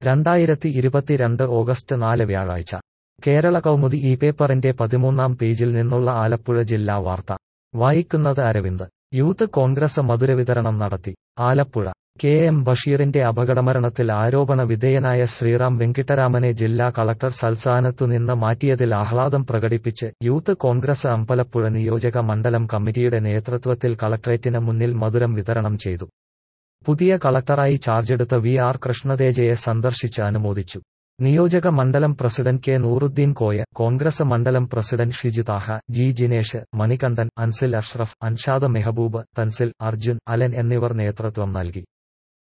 രണ്ടായിരത്തി ഇരുപത്തിരണ്ട് ഓഗസ്റ്റ് നാല് വ്യാഴാഴ്ച കേരള കൗമുദി ഈ പേപ്പറിന്റെ പതിമൂന്നാം പേജിൽ നിന്നുള്ള ആലപ്പുഴ ജില്ലാ വാർത്ത വായിക്കുന്നത് അരവിന്ദ് യൂത്ത് കോൺഗ്രസ് മധുരവിതരണം നടത്തി ആലപ്പുഴ കെ എം ബഷീറിന്റെ അപകടമരണത്തിൽ ആരോപണ വിധേയനായ ശ്രീറാം വെങ്കിട്ടരാമനെ ജില്ലാ കളക്ടർ സൽസാനത്തു നിന്ന് മാറ്റിയതിൽ ആഹ്ലാദം പ്രകടിപ്പിച്ച് യൂത്ത് കോൺഗ്രസ് അമ്പലപ്പുഴ നിയോജക മണ്ഡലം കമ്മിറ്റിയുടെ നേതൃത്വത്തിൽ കളക്ടറേറ്റിന് മുന്നിൽ മധുരം വിതരണം ചെയ്തു പുതിയ കളക്ടറായി ചാർജെടുത്ത വി ആർ കൃഷ്ണതേജയെ സന്ദർശിച്ച് അനുമോദിച്ചു നിയോജക മണ്ഡലം പ്രസിഡന്റ് കെ നൂറുദ്ദീൻ കോയ കോൺഗ്രസ് മണ്ഡലം president Shijithaha G Jinesh Manikandan Ansil Ashraf Anshad Mehaboob Thansil Arjun Alan എന്നിവർ നേതൃത്വം നൽകി